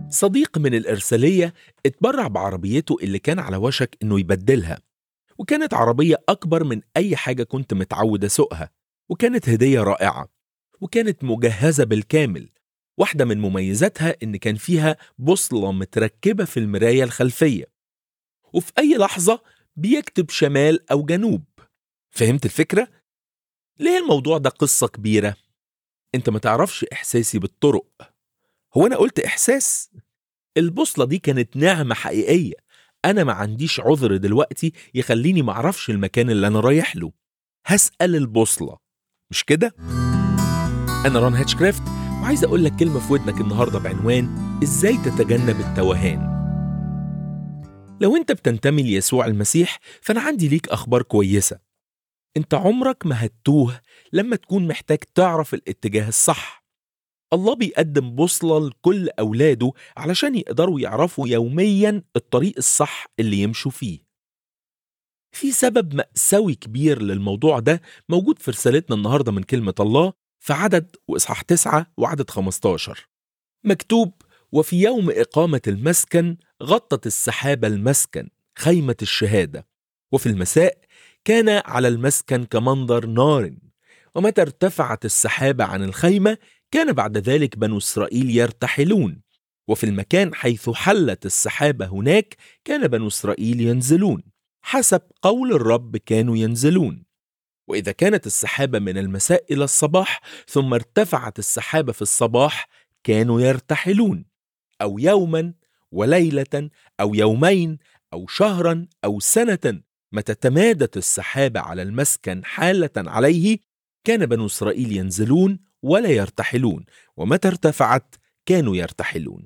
صديق من الإرسالية اتبرع بعربيته اللي كان على وشك إنه يبدلها وكانت عربية أكبر من أي حاجة كنت متعود أسوقها وكانت هدية رائعة وكانت مجهزة بالكامل واحدة من مميزاتها إن كان فيها بوصلة متركبة في المراية الخلفية وفي أي لحظة بيكتب شمال أو جنوب فهمت الفكرة؟ ليه الموضوع ده قصة كبيرة؟ أنت ما تعرفش إحساسي بالطرق هو أنا قلت إحساس؟ البوصلة دي كانت نعمة حقيقية أنا ما عنديش عذر دلوقتي يخليني معرفش المكان اللي أنا رايح له هسأل البوصلة مش كده؟ أنا ران هاتشكرافت وعايز أقول لك كلمة في ودنك النهاردة بعنوان إزاي تتجنب التوهان لو أنت بتنتمي ليسوع المسيح فأنا عندي ليك أخبار كويسة أنت عمرك ما هتتوه لما تكون محتاج تعرف الاتجاه الصح الله بيقدم بوصلة لكل أولاده علشان يقدروا يعرفوا يوميا الطريق الصح اللي يمشوا فيه في سبب مأساوي كبير للموضوع ده موجود في رسالتنا النهاردة من كلمة الله في عدد وإصحاح 9 وعدد 15 مكتوب وفي يوم إقامة المسكن غطت السحابة المسكن خيمة الشهادة وفي المساء كان على المسكن كمنظر نار ومتى ارتفعت السحابة عن الخيمة كان بعد ذلك بنو إسرائيل يرتحلون وفي المكان حيث حلت السحابة هناك كان بنو إسرائيل ينزلون حسب قول الرب كانوا ينزلون وإذا كانت السحابة من المساء إلى الصباح ثم ارتفعت السحابة في الصباح كانوا يرتحلون أو يوما وليلة أو يومين أو شهرا أو سنة متى تمادت السحابة على المسكن حالة عليه كان بنو إسرائيل ينزلون ولا يرتحلون ومتى ارتفعت كانوا يرتحلون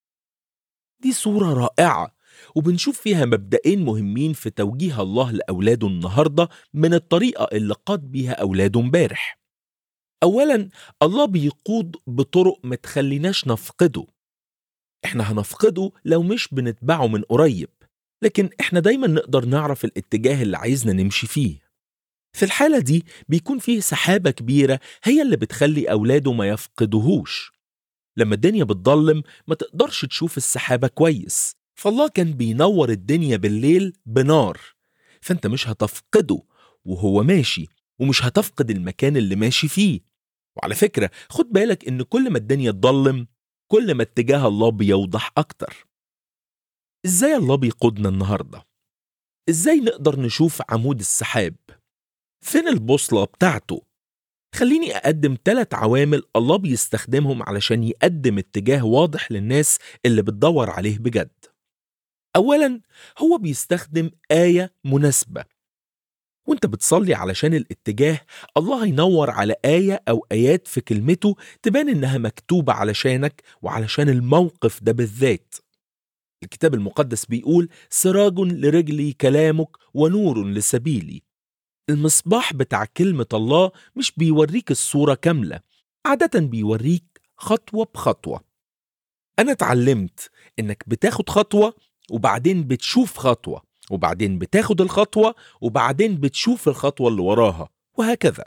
دي صورة رائعة وبنشوف فيها مبدئين مهمين في توجيه الله لأولاده النهاردة من الطريقة اللي قاد بيها أولاده امبارح أولا الله بيقود بطرق ما تخليناش نفقده احنا هنفقده لو مش بنتبعه من قريب لكن احنا دايما نقدر نعرف الاتجاه اللي عايزنا نمشي فيه في الحالة دي بيكون فيه سحابة كبيرة هي اللي بتخلي أولاده ما يفقدوهوش لما الدنيا بتضلم ما تقدرش تشوف السحابة كويس فالله كان بينور الدنيا بالليل بنار فانت مش هتفقده وهو ماشي ومش هتفقد المكان اللي ماشي فيه وعلى فكرة خد بالك ان كل ما الدنيا تضلم كل ما اتجاه الله بيوضح اكتر ازاي الله بيقودنا النهاردة ازاي نقدر نشوف عمود السحاب فين البوصلة بتاعته خليني أقدم ثلاث عوامل الله بيستخدمهم علشان يقدم اتجاه واضح للناس اللي بتدور عليه بجد أولا هو بيستخدم آية مناسبة وانت بتصلي علشان الاتجاه الله هينور على آية أو آيات في كلمته تبان إنها مكتوبة علشانك وعلشان الموقف ده بالذات الكتاب المقدس بيقول سراج لرجلي كلامك ونور لسبيلي المصباح بتاع كلمة الله مش بيوريك الصورة كاملة عادة بيوريك خطوة بخطوة أنا اتعلمت إنك بتاخد خطوة وبعدين بتشوف خطوة وبعدين بتاخد الخطوة وبعدين بتشوف الخطوة اللي وراها وهكذا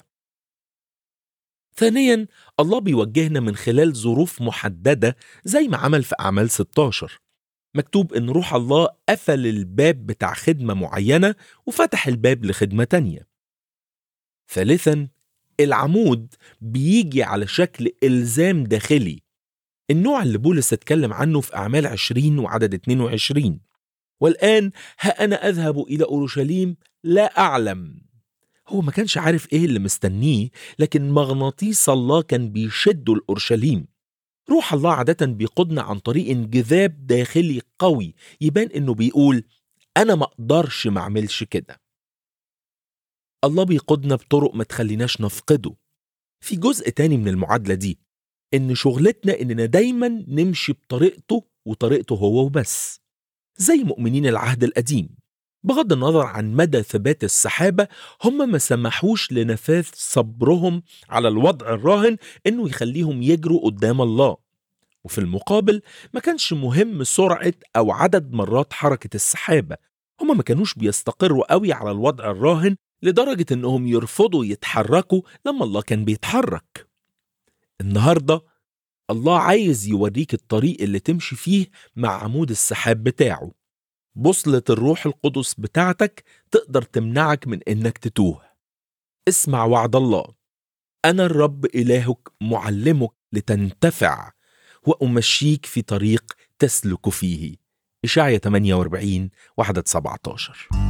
ثانيا الله بيوجهنا من خلال ظروف محددة زي ما عمل في أعمال 16 مكتوب إن روح الله قفل الباب بتاع خدمة معينة وفتح الباب لخدمة تانية ثالثا العمود بيجي على شكل إلزام داخلي النوع اللي بولس اتكلم عنه في أعمال 20 وعدد 22 والآن ها أنا أذهب إلى أورشليم لا أعلم هو ما كانش عارف إيه اللي مستنيه لكن مغناطيس الله كان بيشده لأورشليم روح الله عادة بيقودنا عن طريق انجذاب داخلي قوي يبان إنه بيقول أنا ما أقدرش ما أعملش كده الله بيقودنا بطرق ما تخليناش نفقده في جزء تاني من المعادلة دي إن شغلتنا إننا دايما نمشي بطريقته وطريقته هو وبس زي مؤمنين العهد القديم بغض النظر عن مدى ثبات السحابة هم ما سمحوش لنفاذ صبرهم على الوضع الراهن إنه يخليهم يجروا قدام الله وفي المقابل ما كانش مهم سرعة أو عدد مرات حركة السحابة هم ما كانوش بيستقروا قوي على الوضع الراهن لدرجة إنهم يرفضوا يتحركوا لما الله كان بيتحرك النهاردة الله عايز يوريك الطريق اللي تمشي فيه مع عمود السحاب بتاعه بوصلة الروح القدس بتاعتك تقدر تمنعك من إنك تتوه اسمع وعد الله أنا الرب إلهك معلمك لتنتفع وأمشيك في طريق تسلك فيه إشعيا 48 وعدد 17